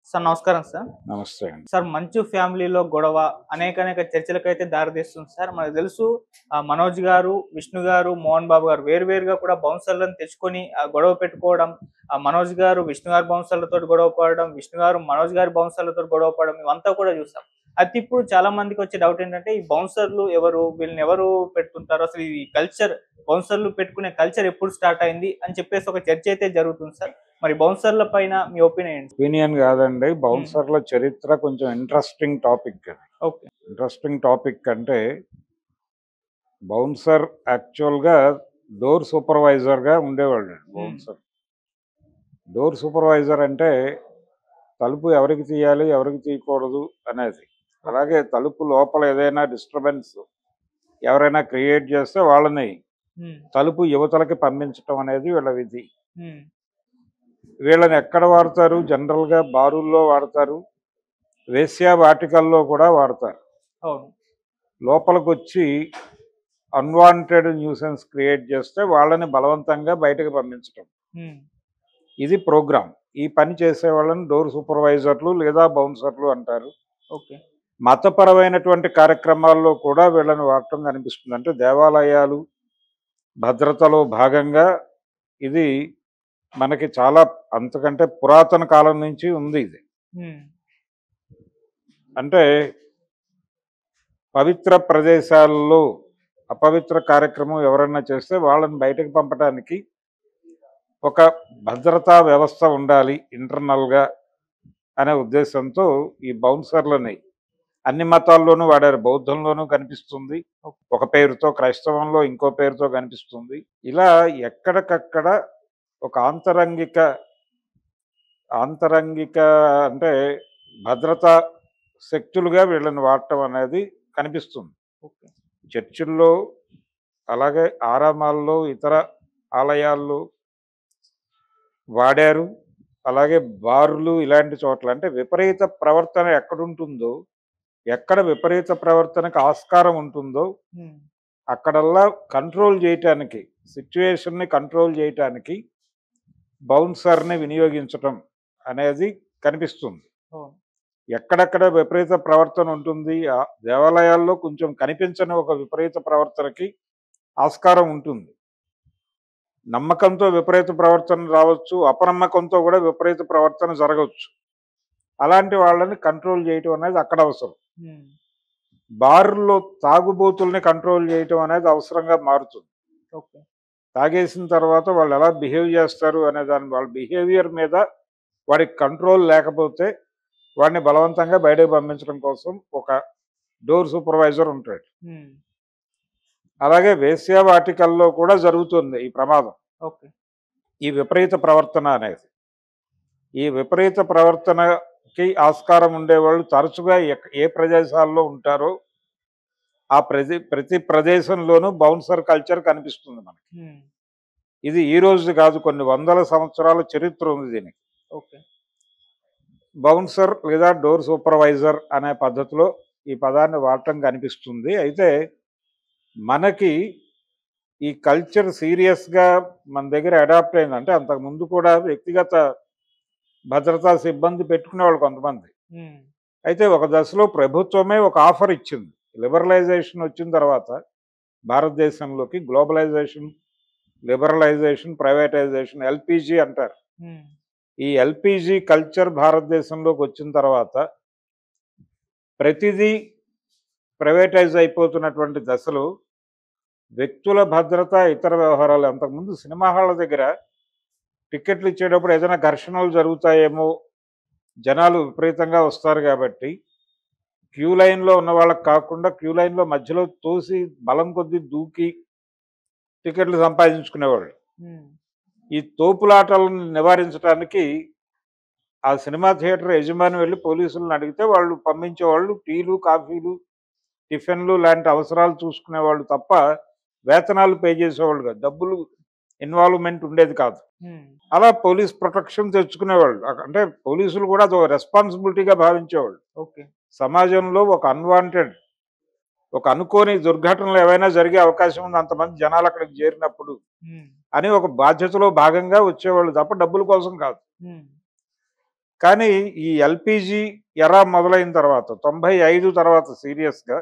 Sir నమస్కారం sir నమస్తే అండి సార్ మంచు ఫ్యామిలీలో గొడవ అనేక అనేక చర్చలకైతే దారితీస్తుంది సార్ మనకు తెలుసు ఆ, మనోజ్ గారు విష్ణు గారు మోహన్ బాబు గారు వేరువేరుగా కూడా బౌన్సర్లను తెచ్చుకొని ఆ, గొడవ పెట్టుకోవడం ఆ, మనోజ్ గారు విష్ణు గారు బౌన్సర్లతో గొడవ పడడం విష్ణు గారు మనోజ్ గారి బౌన్సర్లతో గొడవ పడడం ఇవంతా కూడా చూసాం అయితే ఇప్పుడు చాలా మందికి వచ్చే డౌట్ ఏంటంటే ఈ బౌన్సర్లు ఎవరు వీళ్ళని ఎవరు పెడుతుంటారు అసలు ఈ కల్చర్ బౌన్సర్లు పెట్టుకునే కల్చర్ ఎప్పుడు స్టార్ట్ అయింది అని చెప్పేసి ఒక చర్చ అయితే జరుగుతుంది సార్ మరి బౌన్సర్ల పైన మీ ఒపీనియన్ ఏంటి ఒపీనియన్ కాదండి బౌన్సర్ల చరిత్ర కొంచెం interesting topic okay interesting topic అంటే బౌన్సర్ యాక్చువల్గా డోర్ సూపర్వైజర్గా ఉండేవాళ్ళు బౌన్సర్ డోర్ సూపర్వైజర్ అంటే తలుపు ఎవరికి తీయాలి ఎవరికి తీయకూడదు అనేది అలాగే తలుపు లోపల ఏదైనా డిస్టర్బెన్స్ ఎవరైనా క్రియేట్ చేస్తే వాళ్ళని తలుపు యువతలకి పంపించటం అనేది వీళ్ళ విధి వీళ్ళని ఎక్కడ వాడతారు జనరల్గా బారుల్లో వాడతారు వేశ్యా వాటికల్లో కూడా వాడతారు అవును లోపలికి వచ్చి అన్వాంటెడ్ న్యూసెన్స్ క్రియేట్ చేస్తే వాళ్ళని బలవంతంగా బయటకు పంపించటం ఉమ్, ఇది ప్రోగ్రామ్ ఈ పని చేసే వాళ్ళని డోర్ సూపర్వైజర్లు లేదా బౌన్సర్లు అంటారు ఓకే మతపరమైనటువంటి కార్యక్రమాల్లో కూడా వీళ్ళని వాడటం కనిపిస్తుంది అంటే దేవాలయాలు భద్రతలో భాగంగా ఇది మనకి చాలా అంతకంటే పురాతన కాలం నుంచి ఉంది ఇది ఉమ్, అంటే పవిత్ర ప్రదేశాల్లో అపవిత్ర కార్యక్రమం ఎవరన్నా చేస్తే వాళ్ళని బయటకు పంపడానికి ఒక భద్రతా వ్యవస్థ ఉండాలి ఇంటర్నల్గా అనే ఉద్దేశంతో ఈ బౌన్సర్లని అన్ని మతాల్లోనూ వాడారు బౌద్ధంలోనూ కనిపిస్తుంది ఒక పేరుతో క్రైస్తవంలో ఇంకో పేరుతో కనిపిస్తుంది ఇలా ఎక్కడికక్కడ ఒక ఆంతరంగిక ఆంతరంగిక అంటే భద్రతా శక్తులుగా వీళ్ళని వాడటం అనేది కనిపిస్తుంది ఓకే చర్చిల్లో అలాగే ఆరామాల్లో ఇతర ఆలయాల్లో వాడారు అలాగే బార్లు ఇలాంటి చోట్ల అంటే విపరీత ప్రవర్తన ఎక్కడుంటుందో ఎక్కడ విపరీత ప్రవర్తనకు ఆస్కారం ఉంటుందో ఉమ్, అక్కడల్లా కంట్రోల్ చేయటానికి సిచ్యువేషన్ని కంట్రోల్ చేయటానికి బౌన్సర్ని వినియోగించటం అనేది కనిపిస్తుంది అవును ఎక్కడెక్కడ విపరీత ప్రవర్తన ఉంటుంది ఆ దేవాలయాల్లో కొంచెం కనిపించని ఒక విపరీత ప్రవర్తనకి ఆస్కారం ఉంటుంది నమ్మకంతో విపరీత ప్రవర్తన రావచ్చు అపనమ్మకంతో కూడా విపరీత ప్రవర్తన జరగవచ్చు అలాంటి వాళ్ళని కంట్రోల్ చేయటం అనేది అక్కడ అవసరం ఉమ్, బార్లో తాగుబోతుల్ని కంట్రోల్ చేయటం అనేది అవసరంగా మారుతుంది ఓకే తాగేసిన తర్వాత వాళ్ళు ఎలా బిహేవ్ చేస్తారు అనే దాని వాళ్ళ బిహేవియర్ మీద వాడికి కంట్రోల్ లేకపోతే వాడిని బలవంతంగా బయటకు పంపించడం కోసం ఒక డోర్ సూపర్వైజర్ ఉంటాడు ఉమ్, అలాగే వేశ్యావాటికల్లో కూడా జరుగుతుంది ఈ ప్రమాదం ఓకే ఈ విపరీత ప్రవర్తన అనేది ఈ విపరీత ప్రవర్తనకి ఆస్కారం ఉండేవాళ్ళు తరచుగా ఎక్- ఏ ప్రదేశాల్లో ఉంటారో ఆ ప్రతి ప్రతి ప్రదేశంలోనూ బౌన్సర్ కల్చర్ కనిపిస్తుంది మనకి ఉమ్, ఇది ఈ రోజు కాదు కొన్ని వందల సంవత్సరాల చరిత్ర ఉంది దీనికి ఓకే బౌన్సర్ లేదా డోర్ సూపర్వైజర్ అనే పద్ధతిలో ఈ పదాన్ని వాడటం కనిపిస్తుంది అయితే మనకి ఈ కల్చర్ సీరియస్గా మన దగ్గర అడాప్ట్ అయింది అంటే అంతకు ముందు కూడా వ్యక్తిగత భద్రతా సిబ్బంది పెట్టుకునేవాళ్ళు కొంతమంది ఉమ్, అయితే ఒక దశలో ప్రభుత్వమే ఒక ఆఫర్ ఇచ్చింది లిబరలైజేషన్ వచ్చిన తర్వాత భారతదేశంలోకి గ్లోబలైజేషన్ లిబరలైజేషన్ ప్రైవేటైజేషన్ ఎల్పిజి అంటారు ఉమ్, ఈ ఎల్పిజి కల్చర్ భారతదేశంలోకి వచ్చిన తర్వాత ప్రతిదీ ప్రైవేటైజ్ అయిపోతున్నటువంటి దశలో వ్యక్తుల భద్రత ఇతర వ్యవహారాలు అంతకుముందు సినిమా హాళ్ళ దగ్గర టికెట్లు ఇచ్చేటప్పుడు ఏదైనా ఘర్షణలు జరుగుతాయేమో జనాలు విపరీతంగా వస్తారు కాబట్టి క్యూ లైన్లో ఉన్న వాళ్ళకి కాకుండా క్యూ లైన్లో మధ్యలో తోసి బలం కొద్దీ దూకి టికెట్లు సంపాదించుకునేవాళ్ళు ఉమ్, ఈ తోపులాటలను నివారించడానికి ఆ సినిమా థియేటర్ యజమాని వెళ్ళి పోలీసులను అడిగితే వాళ్ళు పంపించేవాళ్ళు టీలు కాఫీలు టిఫిన్లు లాంటి అవసరాలు చూసుకునేవాళ్ళు తప్ప వేతనాలు పే చేసేవాళ్ళు కాదు డబ్బులు ఇన్వాల్వ్మెంట్ ఉండేది కాదు ఉమ్, అలా పోలీస్ ప్రొటెక్షన్ తెచ్చుకునేవాళ్ళు అక- అంటే పోలీసులు కూడా అదో రెస్పాన్సిబిలిటీగా భావించేవాళ్ళు ఓకే సమాజంలో ఒక అన్వాంటెడ్ ఒక అనుకోని దుర్ఘటనలు ఏవైనా జరిగే అవకాశం ఉంది అంతమంది జనాలు అక్కడికి చేరినప్పుడు ఉమ్, అని ఒక బాధ్యతలో భాగంగా వచ్చేవాళ్ళు తప్ప డబ్బుల కోసం కాదు ఉమ్, కానీ ఈ ఎల్పిజి ఎరా మొదలైన తర్వాత తొంభై ఐదు తర్వాత సీరియస్గా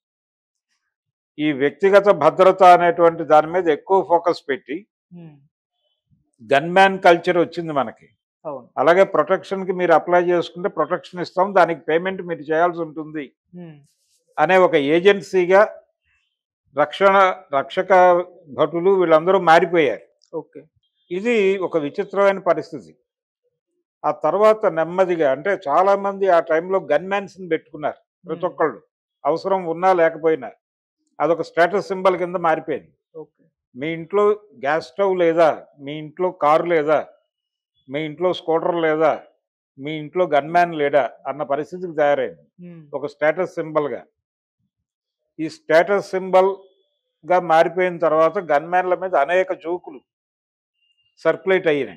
ఈ వ్యక్తిగత భద్రత అనేటువంటి దాని మీద ఎక్కువ ఫోకస్ పెట్టి ఉమ్, గన్మ్యాన్ కల్చర్ వచ్చింది మనకి అవును అలాగే ప్రొటెక్షన్కి మీరు అప్లై చేసుకుంటే ప్రొటెక్షన్ ఇస్తాం దానికి పేమెంట్ మీరు చేయాల్సి ఉంటుంది ఉమ్, అనే ఒక ఏజెన్సీగా రక్షణ రక్షక భటులు వీళ్ళందరూ మారిపోయారు ఓకే ఇది ఒక విచిత్రమైన పరిస్థితి ఆ తర్వాత నెమ్మదిగా అంటే చాలా మంది ఆ టైంలో గన్మ్యాన్స్ని పెట్టుకున్నారు ప్రతి ఉమ్, ఒక్కళ్ళు అవసరం ఉన్నా లేకపోయినా అదొక స్టేటస్ సింబల్ కింద మారిపోయింది ఓకే మీ ఇంట్లో గ్యాస్ స్టవ్ లేదా మీ ఇంట్లో కారు లేదా మీ ఇంట్లో స్కూటర్ లేదా మీ ఇంట్లో గన్మ్యాన్ లేడా అన్న పరిస్థితికి తయారైంది ఉమ్, ఒక స్టేటస్ సింబల్గా ఈ స్టేటస్ సింబల్గా మారిపోయిన తర్వాత గన్మ్యాన్ల మీద అనేక జోకులు సర్క్యులేట్ అయినాయి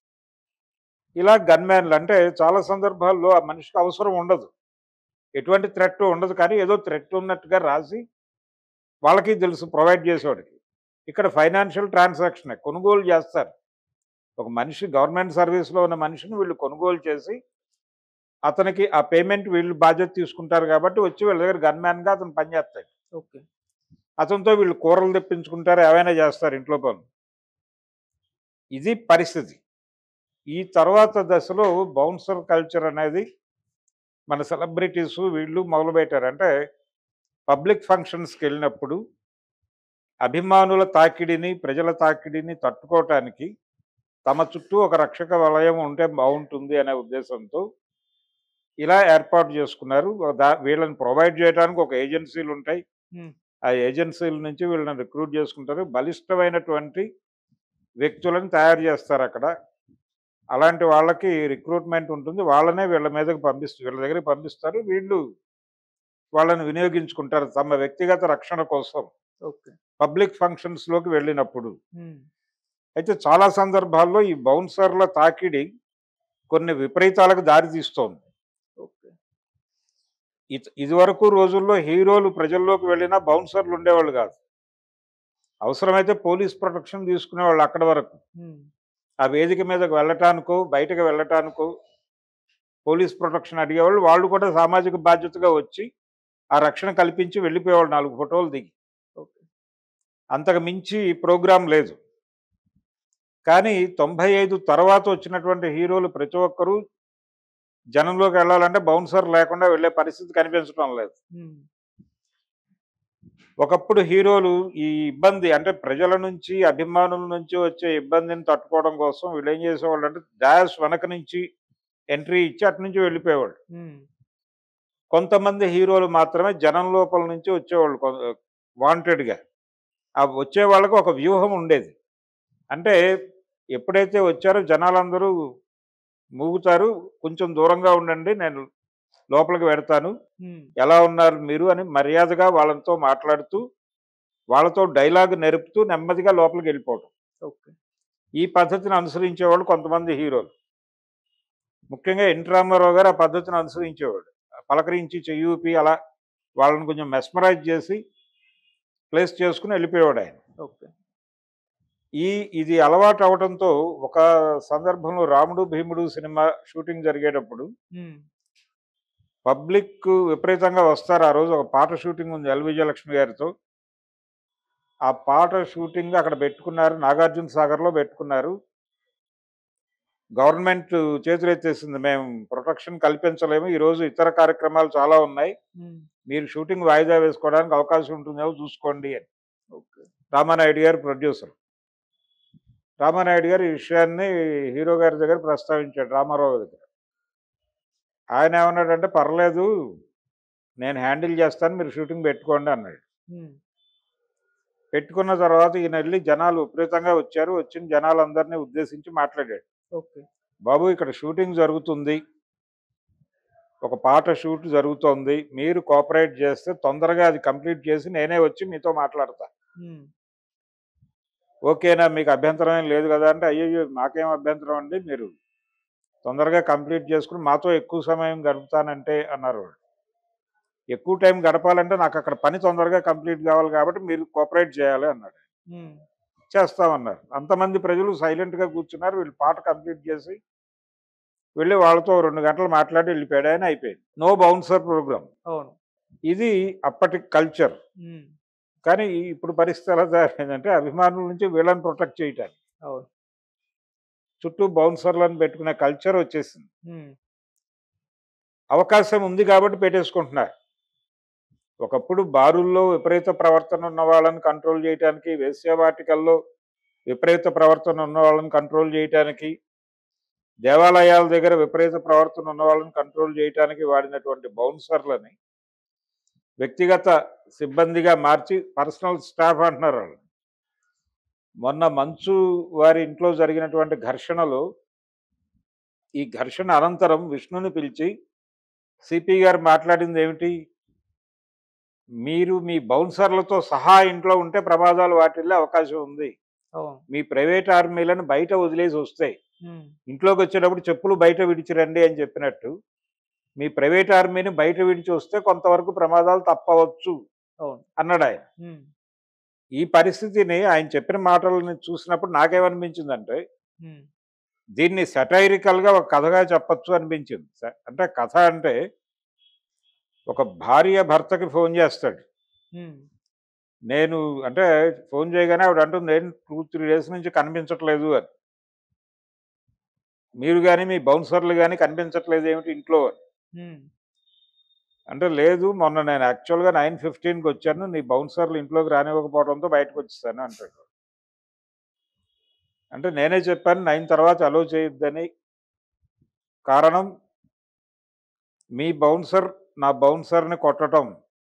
ఇలా గన్మ్యాన్లు అంటే చాలా సందర్భాల్లో ఆ మనిషికి అవసరం ఉండదు ఎటువంటి థ్రెట్ ఉండదు కానీ ఏదో థ్రెట్ ఉన్నట్టుగా రాసి వాళ్ళకి తెలుసు ప్రొవైడ్ చేసేవాడికి ఇక్కడ ఫైనాన్షియల్ ట్రాన్సాక్షన్ కొనుగోలు చేస్తారు ఒక మనిషి గవర్నమెంట్ సర్వీస్లో ఉన్న మనిషిని వీళ్ళు కొనుగోలు చేసి అతనికి ఆ పేమెంట్ వీళ్ళు బాధ్యత తీసుకుంటారు కాబట్టి వచ్చి వీళ్ళ దగ్గర గన్మ్యాన్గా అతను పనిచేస్తాడు ఓకే అతనితో వీళ్ళు కూరలు తెప్పించుకుంటారు ఏవైనా చేస్తారు ఇంట్లో పనులు ఇది పరిస్థితి ఈ తర్వాత దశలో బౌన్సర్ కల్చర్ అనేది మన సెలబ్రిటీస్ వీళ్ళు మొదలుపెట్టారు అంటే పబ్లిక్ ఫంక్షన్స్కి వెళ్ళినప్పుడు అభిమానుల తాకిడిని ప్రజల తాకిడిని తట్టుకోవటానికి తమ చుట్టూ ఒక రక్షక వలయం ఉంటే బాగుంటుంది అనే ఉద్దేశంతో ఇలా ఏర్పాటు చేసుకున్నారు దా వీళ్ళని ప్రొవైడ్ చేయడానికి ఒక ఏజెన్సీలు ఉంటాయి Hmm. ఆ ఏజెన్సీల నుంచి వీళ్ళని రిక్రూట్ చేసుకుంటారు బలిష్టమైనటువంటి వ్యక్తులను తయారు చేస్తారు అక్కడ అలాంటి వాళ్ళకి రిక్రూట్మెంట్ ఉంటుంది వాళ్ళనే వీళ్ళ మీదకి పంపిస్తారు వీళ్ళ దగ్గరికి పంపిస్తారు వీళ్ళు వాళ్ళని వినియోగించుకుంటారు తమ వ్యక్తిగత రక్షణ కోసం ఓకే పబ్లిక్ ఫంక్షన్స్లోకి వెళ్ళినప్పుడు ఉమ్, అయితే చాలా సందర్భాల్లో ఈ బౌన్సర్ల తాకిడి కొన్ని విపరీతాలకు దారితీస్తోంది ఓకే ఇత- ఇదివరకు రోజుల్లో హీరోలు ప్రజల్లోకి వెళ్ళినా బౌన్సర్లు ఉండేవాళ్ళు కాదు అవసరమైతే పోలీస్ ప్రొటెక్షన్ తీసుకునేవాళ్ళు అక్కడి వరకు ఉమ్, ఆ వేదిక మీదకు వెళ్ళటానికో బయటకు వెళ్ళటానికో పోలీస్ ప్రొటెక్షన్ అడిగేవాళ్ళు వాళ్ళు కూడా సామాజిక బాధ్యతగా వచ్చి ఆ రక్షణ కల్పించి వెళ్ళిపోయేవాళ్ళు నాలుగు ఫోటోలు దిగి ఓకే అంతకు మించి ప్రోగ్రాం లేదు కానీ తొంభై ఐదు తర్వాత వచ్చినటువంటి హీరోలు ప్రతి ఒక్కరూ జనంలోకి వెళ్ళాలంటే బౌన్సర్ లేకుండా వెళ్ళే పరిస్థితి కనిపించడం లేదు ఉమ్, ఒకప్పుడు హీరోలు ఈ ఇబ్బంది అంటే ప్రజల నుంచి అభిమానుల నుంచి వచ్చే ఇబ్బందిని తట్టుకోవడం కోసం వీళ్ళు ఏం చేసేవాళ్ళు అంటే డాష్ వెనక నుంచి ఎంట్రీ ఇచ్చి అటు నుంచి వెళ్ళిపోయేవాళ్ళు ఉమ్, కొంతమంది హీరోలు మాత్రమే జనం లోపల నుంచి వచ్చేవాళ్ళు వాంటెడ్గా ఆ వచ్చే వాళ్ళకి ఒక వ్యూహం ఉండేది అంటే ఎప్పుడైతే వచ్చారో జనాలందరూ మూగుతారు కొంచెం దూరంగా ఉండండి నేను లోపలికి పెడతాను ఉమ్, ఎలా ఉన్నారు మీరు అని మర్యాదగా వాళ్ళతో మాట్లాడుతూ వాళ్ళతో డైలాగ్ నెరుపుతూ నెమ్మదిగా లోపలికి వెళ్ళిపోవడం ఓకే ఈ పద్ధతిని అనుసరించేవాళ్ళు కొంతమంది హీరోలు ముఖ్యంగా ఎన్ రామారావు గారు ఆ పద్ధతిని అనుసరించేవాడు పలకరించి చెయ్యూపి అలా వాళ్ళని కొంచెం మెస్మరైజ్ చేసి ప్లేస్ చేసుకుని వెళ్ళిపోయేవాడు ఆయన ఓకే ఈ ఇది అలవాటు అవడంతో ఒక సందర్భంలో రాముడు భీముడు సినిమా షూటింగ్ జరిగేటప్పుడు ఉమ్, పబ్లిక్ విపరీతంగా వస్తారు ఆ రోజు ఒక పాట షూటింగ్ ఉంది ఎల్ విజయలక్ష్మి గారితో ఆ పాట షూటింగ్ అక్కడ పెట్టుకున్నారు నాగార్జున సాగర్లో పెట్టుకున్నారు గవర్నమెంట్ చేతులెత్తేసింది మేము ప్రొటెక్షన్ కల్పించలేము ఈరోజు ఇతర కార్యక్రమాలు చాలా ఉన్నాయి ఉమ్, మీరు షూటింగ్ వాయిదా వేసుకోవడానికి అవకాశం ఉంటుందేమో చూసుకోండి అని ఓకే రామానాయుడు గారు ప్రొడ్యూసర్ రామానాయుడు గారు ఈ విషయాన్ని హీరో గారి దగ్గర ప్రస్తావించాడు రామారావు దగ్గర ఆయన ఏమన్నాడంటే పర్లేదు నేను హ్యాండిల్ చేస్తాను మీరు షూటింగ్ పెట్టుకోండి అన్నాడు ఉమ్, పెట్టుకున్న తర్వాత ఈయన వెళ్ళి జనాలు విపరీతంగా వచ్చారు వచ్చిన జనాలందరినీ ఉద్దేశించి మాట్లాడాడు ఓకే బాబు ఇక్కడ షూటింగ్ జరుగుతుంది ఒక పాట షూట్ జరుగుతోంది మీరు కోఆపరేట్ చేస్తే తొందరగా అది కంప్లీట్ చేసి నేనే వచ్చి మీతో మాట్లాడతా ఉమ్, ఓకేనా మీకు అభ్యంతరం ఏం లేదు కదా అంటే అయ్యో మాకేం అభ్యంతరం అండి మీరు తొందరగా కంప్లీట్ చేసుకుని మాతో ఎక్కువ సమయం గడుపుతానంటే అన్నారు వాళ్ళు. ఎక్కువ టైం గడపాలంటే నాకు అక్కడ పని తొందరగా కంప్లీట్ కావాలి కాబట్టి మీరు కోఆపరేట్ చేయాలి అన్నాడు ఉమ్, చేస్తామన్నారు అంతమంది ప్రజలు సైలెంట్గా కూర్చున్నారు వీళ్ళు పాట కంప్లీట్ చేసి వెళ్ళి వాళ్ళతో రెండు గంటలు మాట్లాడి వెళ్ళిపోయాడు ఆయన అయిపోయింది నో బౌన్సర్ ప్రోగ్రామ్ అవును ఇది అప్పటి కల్చర్ ఉమ్, కానీ ఇప్పుడు పరిస్థితి ఎలా తయారైందంటే అభిమానుల నుంచి వీళ్ళని ప్రొటెక్ట్ చేయటానికి అవును చుట్టూ బౌన్సర్లను పెట్టుకునే కల్చర్ వచ్చేసింది ఉమ్, అవకాశం ఉంది కాబట్టి పెట్టేసుకుంటున్నారు ఒకప్పుడు బారుల్లో విపరీత ప్రవర్తన ఉన్న వాళ్ళని కంట్రోల్ చేయడానికి వేశ్యావాటికల్లో విపరీత ప్రవర్తన ఉన్న వాళ్ళని కంట్రోల్ చేయటానికి దేవాలయాల దగ్గర విపరీత ప్రవర్తన ఉన్న వాళ్ళని కంట్రోల్ చేయటానికి వాడినటువంటి బౌన్సర్లని వ్యక్తిగత సిబ్బందిగా మార్చి పర్సనల్ స్టాఫ్ అంటున్నారు వాళ్ళు మొన్న మంచు వారి ఇంట్లో జరిగినటువంటి ఘర్షణలో ఈ ఘర్షణ అనంతరం విష్ణుని పిలిచి సిపి గారు మాట్లాడింది ఏమిటి మీరు మీ బౌన్సర్లతో సహా ఇంట్లో ఉంటే ప్రమాదాలు వాటిల్లే అవకాశం ఉంది అవును మీ ప్రైవేట్ ఆర్మీలను బయట వదిలేసి వస్తాయి ఉమ్, ఇంట్లోకి వచ్చేటప్పుడు చెప్పులు బయట విడిచిరండి అని చెప్పినట్టు మీ ప్రైవేట్ ఆర్మీని బయట విడిచి వస్తే కొంతవరకు ప్రమాదాలు తప్పవచ్చు అవును అన్నాడు ఆయన ఉమ్, ఈ పరిస్థితిని ఆయన చెప్పిన మాటలను చూసినప్పుడు నాకేమనిపించిందంటే ఉమ్, దీన్ని satirical గా ఒక కథగా చెప్పొచ్చు అనిపించింది స- అంటే కథ అంటే ఒక భార్య భర్తకి ఫోన్ చేస్తాడు ఉమ్, నేను అంటే ఫోన్ చేయగానే ఆవిడ అంటుంది నేను టూ త్రీ డేస్ నుంచి కనిపించట్లేదు అని మీరు కానీ మీ బౌన్సర్లు కానీ కనిపించట్లేదు ఏమిటి ఇంట్లో అని ఉమ్, అంటే లేదు మొన్న నేను యాక్చువల్గా నైన్ ఫిఫ్టీన్కి వచ్చాను నీ బౌన్సర్లు ఇంట్లోకి రానివ్వకపోవడంతో బయటకు వచ్చేసాను అంటాడు అంటే నేనే చెప్పాను నైన్ తర్వాత అలో చేయొద్దని కారణం మీ బౌన్సర్ నా బౌన్సర్ని కొట్టడం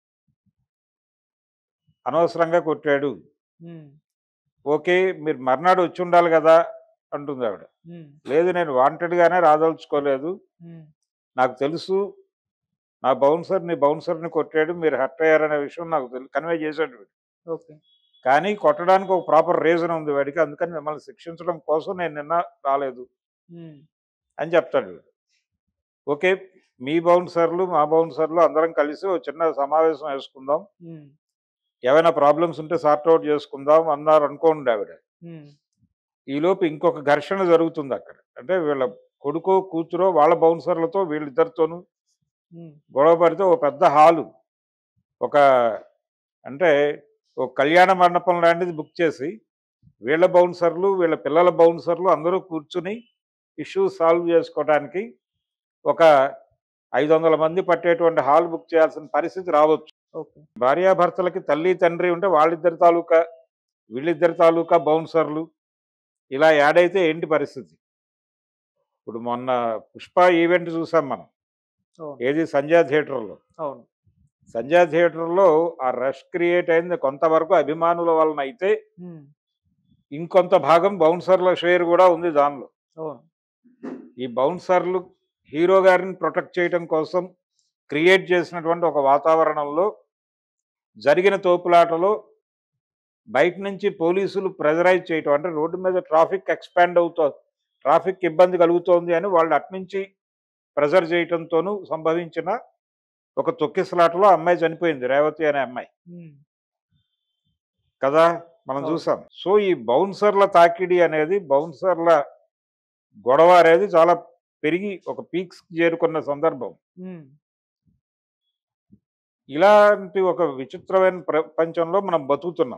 అనవసరంగా కొట్టాడు ఉమ్, ఓకే మీరు మర్నాడు వచ్చి ఉండాలి కదా అంటుంది ఆవిడ ఉమ్, లేదు నేను వాంటెడ్గానే రాదలుచుకోలేదు ఉమ్, నాకు తెలుసు నా బౌన్సర్ నీ బౌన్సర్ని కొట్టాడు మీరు హర్ట్ అయ్యారనే విషయం నాకు తెలుసు కన్వే చేశాడు వీడు ఓకే కానీ కొట్టడానికి ఒక ప్రాపర్ రీజన్ ఉంది వాడికి అందుకని మిమ్మల్ని శిక్షించడం కోసం నేను నిన్న రాలేదు ఉమ్, అని చెప్తాడు వీడు ఓకే మీ బౌన్సర్లు మా బౌన్సర్లు అందరం కలిసి ఒక చిన్న సమావేశం వేసుకుందాం ఉమ్, ఏమైనా ప్రాబ్లమ్స్ ఉంటే సార్ట్ అవుట్ చేసుకుందాం అన్నారు అనుకోండి ఆవిడ ఉమ్, ఈలోపు ఇంకొక ఘర్షణ జరుగుతుంది అక్కడ అంటే వీళ్ళ కొడుకో కూతురో వాళ్ళ బౌన్సర్లతో వీళ్ళిద్దరితోనూ ఉమ్, గొడవ పడితే ఒక పెద్ద హాలు ఒక అంటే ఒక కళ్యాణ మండపం లాంటిది బుక్ చేసి వీళ్ళ బౌన్సర్లు వీళ్ళ పిల్లల బౌన్సర్లు అందరూ కూర్చుని ఇష్యూ సాల్వ్ చేసుకోవడానికి ఒక ఐదు వందల మంది పట్టేటువంటి హాల్ బుక్ చేయాల్సిన పరిస్థితి రావచ్చు ఓకే భార్యాభర్తలకి తల్లి తండ్రి ఉంటే వాళ్ళిద్దరి తాలూకా వీళ్ళిద్దరి తాలూకా బౌన్సర్లు ఇలా యాడ్ అయితే ఏంటి పరిస్థితి ఇప్పుడు మొన్న పుష్ప ఈవెంట్ చూసాం మనం అవును ఏది సంధ్యా థియేటర్లో అవును సంధ్యా థియేటర్లో ఆ రష్ క్రియేట్ అయింది కొంతవరకు అభిమానుల వలన అయితే ఉమ్, ఇంకొంత భాగం బౌన్సర్ల షేర్ కూడా ఉంది దానిలో అవును ఈ బౌన్సర్లు హీరో గారిని ప్రొటెక్ట్ చేయడం కోసం క్రియేట్ చేసినటువంటి ఒక వాతావరణంలో జరిగిన తోపులాటలో బయట నుంచి పోలీసులు ప్రెజరైజ్ చేయటం అంటే రోడ్డు మీద ట్రాఫిక్ ఎక్స్పాండ్ అవుతుంది ట్రాఫిక్ ఇబ్బంది కలుగుతోంది అని వాళ్ళు అట్నుంచి ప్రెజర్ చేయటంతోనూ సంభవించిన ఒక తొక్కిసలాటలో అమ్మాయి చనిపోయింది రేవతి అనే అమ్మాయి ఉమ్, కదా మనం అవును. చూసాం సో ఈ బౌన్సర్ల తాకిడి అనేది బౌన్సర్ల గొడవ అనేది చాలా పెరిగి ఒక పీక్స్ చేరుకున్న సందర్భం ఉమ్, ఇలాంటి ఒక విచిత్రమైన ప్రపంచంలో మనం బతుకుతున్నాం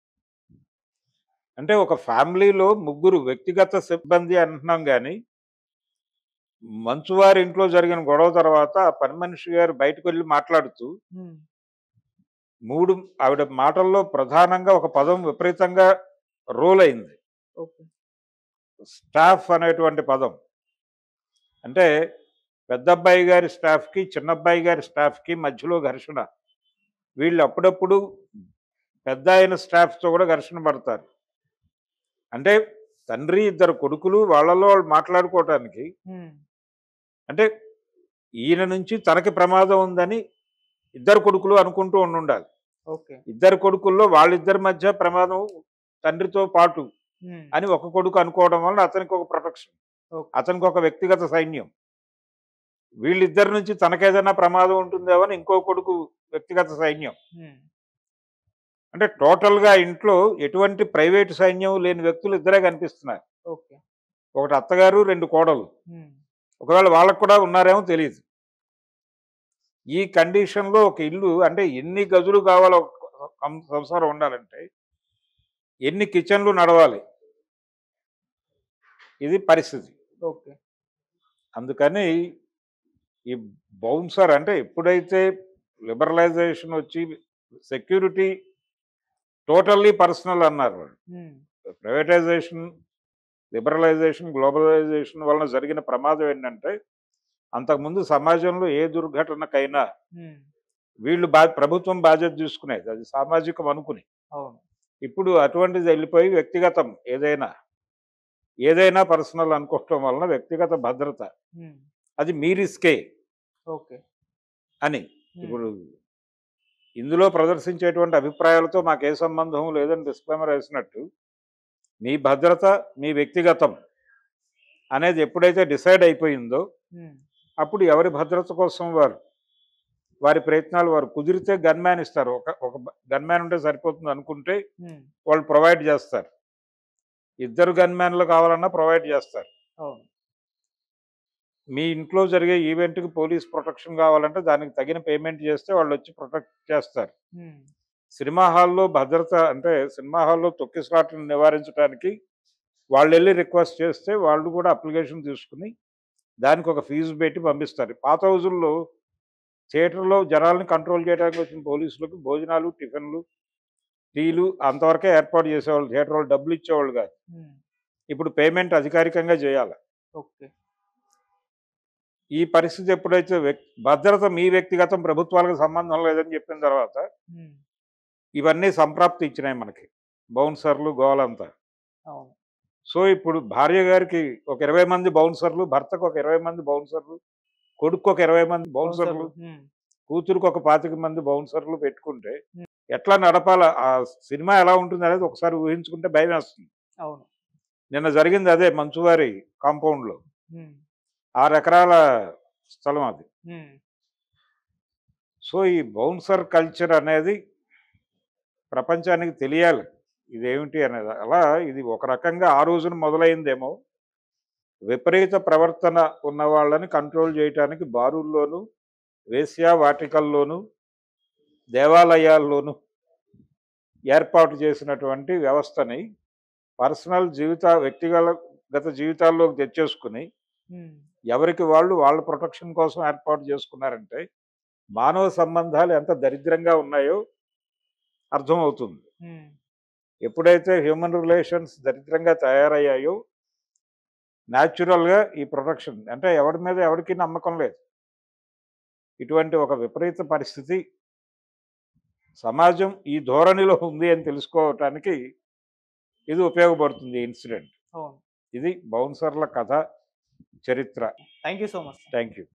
అంటే ఒక ఫ్యామిలీలో ముగ్గురు వ్యక్తిగత సిబ్బంది అంటున్నాం కానీ మంచువారి ఇంట్లో జరిగిన గొడవ తర్వాత ఆ పని మనిషి గారు బయటకు వెళ్ళి మాట్లాడుతూ ఉమ్, మూడు ఆవిడ మాటల్లో ప్రధానంగా ఒక పదం విపరీతంగా రోల్ అయింది ఓకే స్టాఫ్ అనేటువంటి పదం అంటే పెద్దబ్బాయి గారి స్టాఫ్కి చిన్నబ్బాయి గారి స్టాఫ్కి మధ్యలో ఘర్షణ వీళ్ళు అప్పుడప్పుడు పెద్ద అయిన స్టాఫ్తో కూడా ఘర్షణ పడతారు అంటే తండ్రి ఇద్దరు కొడుకులు వాళ్ళలో వాళ్ళు మాట్లాడుకోవటానికి ఉమ్, అంటే ఈయన నుంచి తనకి ప్రమాదం ఉందని ఇద్దరు కొడుకులు అనుకుంటూ ఉండాలి ఓకే ఇద్దరు కొడుకుల్లో వాళ్ళిద్దరి మధ్య ప్రమాదం తండ్రితో పాటు ఉమ్, అని ఒక కొడుకు అనుకోవడం వలన అతనికి ఒక ప్రొటెక్షన్ ఓకే అతనికి ఒక వ్యక్తిగత సైన్యం వీళ్ళిద్దరి నుంచి తనకేదైనా ప్రమాదం ఉంటుందేమో అని ఇంకో కొడుకు వ్యక్తిగత సైన్యం ఉమ్, అంటే టోటల్ గా ఇంట్లో ఎటువంటి ప్రైవేట్ సైన్యం లేని వ్యక్తులు ఇద్దరే కనిపిస్తున్నారు ఓకే ఒకటి అత్తగారు రెండు కోడలు ఉమ్, ఒకవేళ వాళ్ళకు కూడా ఉన్నారేమో తెలియదు ఈ కండిషన్లో ఒక ఇల్లు అంటే ఎన్ని గదులు కావాలో ఒక సం- సంసారం ఉండాలంటే ఎన్ని కిచెన్లు నడవాలి ఇది పరిస్థితి ఓకే అందుకని ఈ బౌన్సర్ అంటే ఎప్పుడైతే లిబరలైజేషన్ వచ్చి సెక్యూరిటీ టోటల్లీ పర్సనల్ అన్నారు వాళ్ళు ఉమ్, ప్రైవేటైజేషన్ లిబరలైజేషన్ గ్లోబలైజేషన్ వలన జరిగిన ప్రమాదం ఏంటంటే అంతకుముందు సమాజంలో ఏ దుర్ఘటనకైనా ఉమ్, వీళ్ళు బా ప్రభుత్వం బాధ్యత తీసుకునేది అది సామాజికం అనుకుని అవును ఇప్పుడు అటువంటిది వెళ్ళిపోయి వ్యక్తిగతం ఏదైనా ఏదైనా పర్సనల్ అనుకోవటం వలన వ్యక్తిగత భద్రత ఉమ్, అది మీ రిస్కే ఓకే అని ఉమ్, ఇప్పుడు ఇందులో ప్రదర్శించేటువంటి అభిప్రాయాలతో మాకు ఏ సంబంధం లేదని డిస్క్లైమర్ వేసినట్టు మీ భద్రత మీ వ్యక్తిగతం అనేది ఎప్పుడైతే డిసైడ్ అయిపోయిందో ఉమ్, అప్పుడు ఎవరి భద్రత కోసం వారు వారి ప్రయత్నాలు వారు కుదిరితే గన్మ్యాన్ ఇస్తారు ఒక ఒక గన్మ్యాన్ ఉంటే సరిపోతుంది అనుకుంటే ఉమ్, వాళ్ళు ప్రొవైడ్ చేస్తారు ఇద్దరు గన్మ్యాన్లు కావాలన్నా ప్రొవైడ్ చేస్తారు అవును మీ ఇంట్లో జరిగే ఈవెంట్కి పోలీస్ ప్రొటెక్షన్ కావాలంటే దానికి తగిన పేమెంట్ చేస్తే వాళ్ళు వచ్చి ప్రొటెక్ట్ చేస్తారు ఉమ్, సినిమా హాల్లో భద్రత అంటే సినిమా హాల్లో తొక్కిసలాట్లను నివారించడానికి వాళ్ళు వెళ్ళి రిక్వెస్ట్ చేస్తే వాళ్ళు కూడా అప్లికేషన్ తీసుకుని దానికి ఒక ఫీజు పెట్టి పంపిస్తారు పాత రోజుల్లో థియేటర్లో జనాల్ని కంట్రోల్ చేయడానికి వచ్చిన పోలీసులకు భోజనాలు టిఫిన్లు టీలు అంతవరకే ఏర్పాటు చేసేవాళ్ళు థియేటర్ వాళ్ళు డబ్బులు ఇచ్చేవాళ్ళు కాదు ఉమ్, ఇప్పుడు పేమెంట్ అధికారికంగా చేయాలి ఓకే ఈ పరిస్థితి ఎప్పుడైతే వ్యక్- భద్రత మీ వ్యక్తిగతం ప్రభుత్వాలకు సంబంధం లేదని చెప్పిన తర్వాత ఉమ్, ఇవన్నీ సంప్రాప్తి ఇచ్చినాయి మనకి బౌన్సర్లు గోలంతా అవును సో ఇప్పుడు భార్య గారికి ఒక ఇరవై మంది బౌన్సర్లు భర్తకు ఒక ఇరవై మంది బౌన్సర్లు కొడుకు ఒక ఇరవై మంది బౌన్సర్లు ఉమ్, కూతురుకు ఒక పాతిక మంది బౌన్సర్లు పెట్టుకుంటే Hmm. ఎట్లా నడపాల ఆ సినిమా ఎలా ఉంటుంది అనేది ఒకసారి ఊహించుకుంటే భయం వేస్తుంది అవును నిన్న జరిగింది అదే మంచువారి కాంపౌండ్లో ఉమ్, ఆరు ఎకరాల స్థలం అది ఉమ్, సో ఈ బౌన్సర్ కల్చర్ అనేది ప్రపంచానికి తెలియాలి ఇదేమిటి అనేది అలా ఇది ఒక రకంగా ఆ రోజున మొదలైందేమో విపరీత ప్రవర్తన ఉన్న వాళ్ళని కంట్రోల్ చేయటానికి బారుల్లోనూ వేశ్యా వాటికల్లోనూ దేవాలయాల్లోనూ ఏర్పాటు చేసినటువంటి వ్యవస్థని పర్సనల్ జీవిత వ్యక్తిగత జీవితాల్లోకి తెచ్చేసుకుని ఉమ్, ఎవరికి వాళ్ళు వాళ్ళ ప్రొటెక్షన్ కోసం ఏర్పాటు చేసుకున్నారంటే మానవ సంబంధాలు ఎంత దరిద్రంగా ఉన్నాయో అర్థమవుతుంది ఉమ్, ఎప్పుడైతే హ్యూమన్ రిలేషన్స్ దరిద్రంగా తయారయ్యాయో న్యాచురల్గా ఈ ప్రొటెక్షన్ అంటే ఎవరి మీద ఎవరికి నమ్మకం లేదు ఇటువంటి ఒక విపరీత పరిస్థితి సమాజం ఈ ధోరణిలో ఉంది అని తెలుసుకోవటానికి ఇది ఉపయోగపడుతుంది ఇన్సిడెంట్ అవును ఇది బౌన్సర్ల కథ చరిత్ర thank you so much thank you